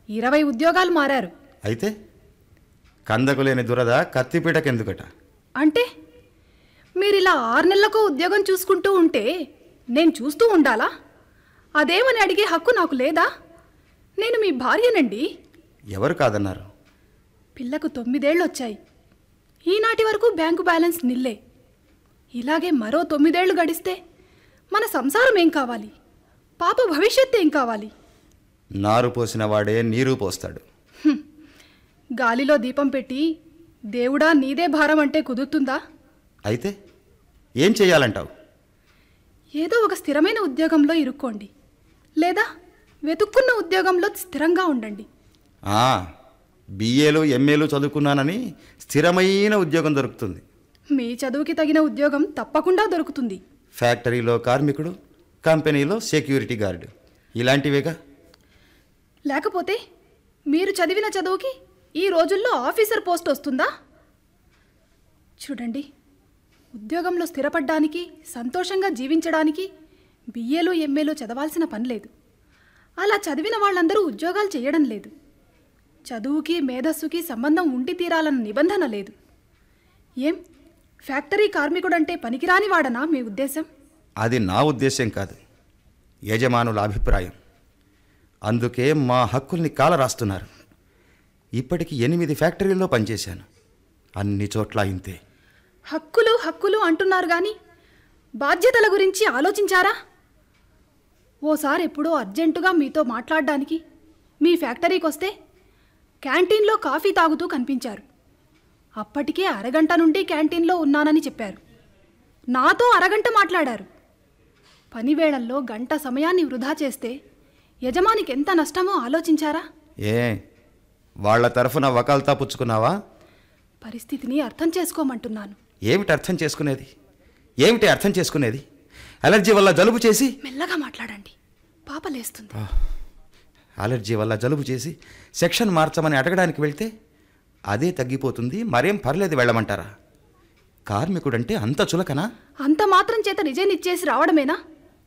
ఇరవై ఉద్యోగాలు మారారు అయితే కందకు లేని దురద కత్తిపీటకెందుకట అంటే మీరిలా ఆరు నెలలకు ఉద్యోగం చూసుకుంటూ ఉంటే నేను చూస్తూ ఉండాలా అదేమని అడిగే హక్కు నాకు లేదా నేను మీ భార్యనండి ఎవరు కాదన్నారు పిల్లకు తొమ్మిదేళ్ళు వచ్చాయి ఈనాటి వరకు బ్యాంకు బ్యాలెన్స్ నిల్లే ఇలాగే మరో తొమ్మిదేళ్లు గడిస్తే మన సంసారం ఏం కావాలి పాప భవిష్యత్తు ఏం కావాలి నారు పోసిన వాడే నీరు పోస్తాడు హ్మ్. గాలిలో దీపం పెట్టి దేవుడా నీదే భారం అంటే కుదురుతుందా అయితే ఏం చెయ్యాలంటావు ఏదో ఒక స్థిరమైన ఉద్యోగంలో ఇరుక్కోండి లేదా వెతుక్కున్న ఉద్యోగంలో స్థిరంగా ఉండండి ఆ, బిఏలు ఎంఏలు చదువుకున్నానని స్థిరమైన ఉద్యోగం దొరుకుతుంది మీ చదువుకి తగిన ఉద్యోగం తప్పకుండా దొరుకుతుంది ఫ్యాక్టరీలో కార్మికుడు కంపెనీలో సెక్యూరిటీ గార్డు ఇలాంటివేగా లేకపోతే మీరు చదివిన చదువుకి ఈ రోజుల్లో ఆఫీసర్ పోస్ట్ వస్తుందా చూడండి ఉద్యోగంలో స్థిరపడ్డానికి సంతోషంగా జీవించడానికి బిఏలు ఎంఏలు చదవాల్సిన పని లేదు అలా చదివిన వాళ్ళందరూ ఉద్యోగాలు చేయడం లేదు చదువుకి మేధస్సుకి సంబంధం ఉండి తీరాలన్న నిబంధన లేదు ఏం ఫ్యాక్టరీ కార్మికుడంటే పనికిరాని వాడనా మీ ఉద్దేశం అది నా ఉద్దేశం కాదు యజమానుల అభిప్రాయం అందుకే మా హక్కుల్ని కాల రాస్తున్నారు ఇప్పటికి ఎనిమిది ఫ్యాక్టరీల్లో పనిచేశాను అన్ని చోట్ల ఇంతే హక్కులు హక్కులు అంటున్నారు కానీ బాధ్యతల గురించి ఆలోచించారా ఓసారి ఎప్పుడో అర్జెంటుగా మీతో మాట్లాడడానికి మీ ఫ్యాక్టరీకి వస్తే క్యాంటీన్లో కాఫీ తాగుతూ కనిపించారు అప్పటికే అరగంట నుండి క్యాంటీన్లో ఉన్నానని చెప్పారు నాతో అరగంట మాట్లాడారు పనివేళల్లో గంట సమయాన్ని వృధా చేస్తే యజమానికి ఎంత నష్టమో ఆలోచించారా ఏ వాళ్ళ తరఫున వకాల్తా పుచ్చుకున్నావా పరిస్థితిని అర్థం చేసుకోమంటున్నాను ఏమిటి అర్థం చేసుకునేది ఏమిటి అర్థం చేసుకునేది అలర్జీ వల్ల జలుబు చేసి మెల్లగా మాట్లాడండి పాప లేస్తుంది అలర్జీ వల్ల జలుబు చేసి సెక్షన్ మార్చమని అడగడానికి వెళ్తే అదే తగ్గిపోతుంది మరేం పర్లేదు వెళ్ళమంటారా కార్మికుడంటే అంత చులకనా అంత మాత్రం చేత రిజైన్ ఇచ్చేసి రావడమేనా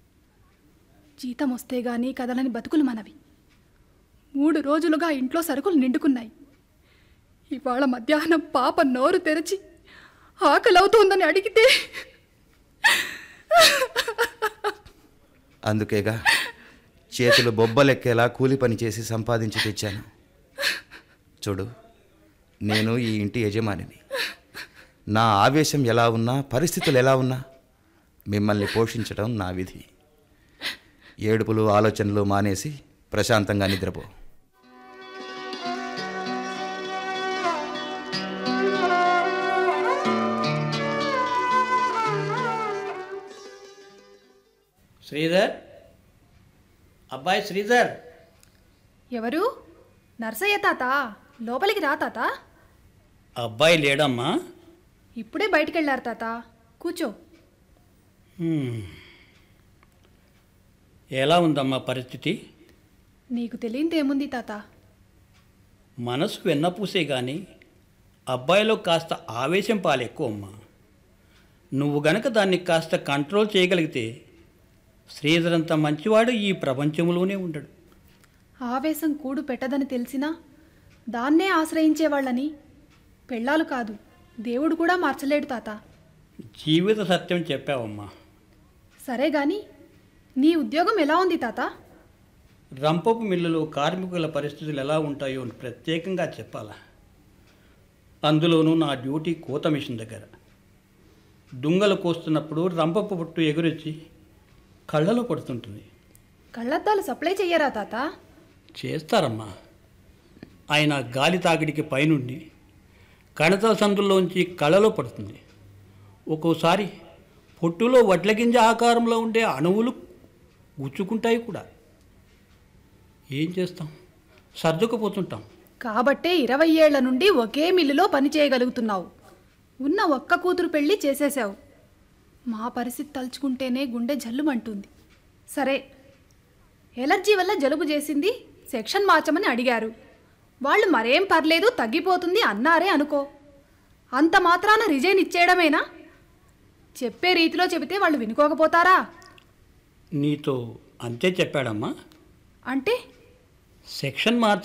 జీతం వస్తే గానీ కదలని బతుకులు మనవి మూడు రోజులుగా ఇంట్లో సరుకులు నిండుకున్నాయి ఇవాళ మధ్యాహ్నం పాప నోరు తెరిచి ఆకలవుతోందని అడిగితే అందుకేగా చేతులు బొబ్బలెక్కేలా కూలి పని చేసి సంపాదించి తెచ్చాను చూడు నేను ఈ ఇంటి యజమానిని నా ఆవేశం ఎలా ఉన్నా పరిస్థితులు ఎలా ఉన్నా మిమ్మల్ని పోషించడం నా విధి ఏడుపులు ఆలోచనలు మానేసి ప్రశాంతంగా నిద్రపో శ్రీధర్ అబ్బాయి శ్రీధర్ ఎవరు నర్సయ్య తాత లోపలికి రా తాత అబ్బాయి లేడమ్మా ఇప్పుడే బయటికెళ్ళారు తాత కూర్చో హ్మ్. ఎలా ఉందమ్మా పరిస్థితి నీకు తెలియనిదేముంది తాత మనసు వెన్నపూసే కానీ అబ్బాయిలో కాస్త ఆవేశం పాలెక్కువ అమ్మా నువ్వు గనక దాన్ని కాస్త కంట్రోల్ చేయగలిగితే శ్రీధర్ అంత మంచివాడు ఈ ప్రపంచంలోనే ఉండడు ఆవేశం కూడు పెట్టదని తెలిసినా దాన్నే ఆశ్రయించేవాళ్ళని పెళ్ళాలు కాదు దేవుడు కూడా మార్చలేడు తాత జీవిత సత్యం చెప్పావమ్మా సరే గాని నీ ఉద్యోగం ఎలా ఉంది తాత రంపపు మిల్లులో కార్మికుల పరిస్థితులు ఎలా ఉంటాయో అని ప్రత్యేకంగా చెప్పాలా అందులోనూ నా డ్యూటీ కోత మిషన్ దగ్గర దుంగలు కోస్తున్నప్పుడు రంపపు పుట్టు ఎగురొచ్చి కళ్ళలో పడుతుంటుంది కళ్ళద్దాలు సప్లై చెయ్యరా తాత చేస్తారమ్మా ఆయన గాలి తాకిడికి పైనుండి కణతల సందుల్లోంచి కళ్ళలో పడుతుంది ఒక్కోసారి పొట్టులో వడ్ల గింజ ఆకారంలో ఉండే అణువులు గుచ్చుకుంటాయి కూడా ఏం చేస్తాం సర్దుకుపోతుంటాం కాబట్టే ఇరవై ఏళ్ల నుండి ఒకే మిల్లులో పని చేయగలుగుతున్నావు ఉన్న ఒక్క కూతురు పెళ్లి చేసేశావు మా పరిస్థితి తలుచుకుంటేనే గుండె జల్లుమంటుంది సరే ఎలర్జీ వల్ల జలుబు చేసింది సెక్షన్ మార్చమని అడిగారు వాళ్ళు మరేం పర్లేదు తగ్గిపోతుంది అన్నారే అనుకో అంత మాత్రాన రిజైన్ ఇచ్చేయడమేనా చెప్పే రీతిలో చెబితే వాళ్ళు వినుకోకపోతారా నీతో అంతే చెప్పాడమ్మా అంటే సెక్షన్ మార్చ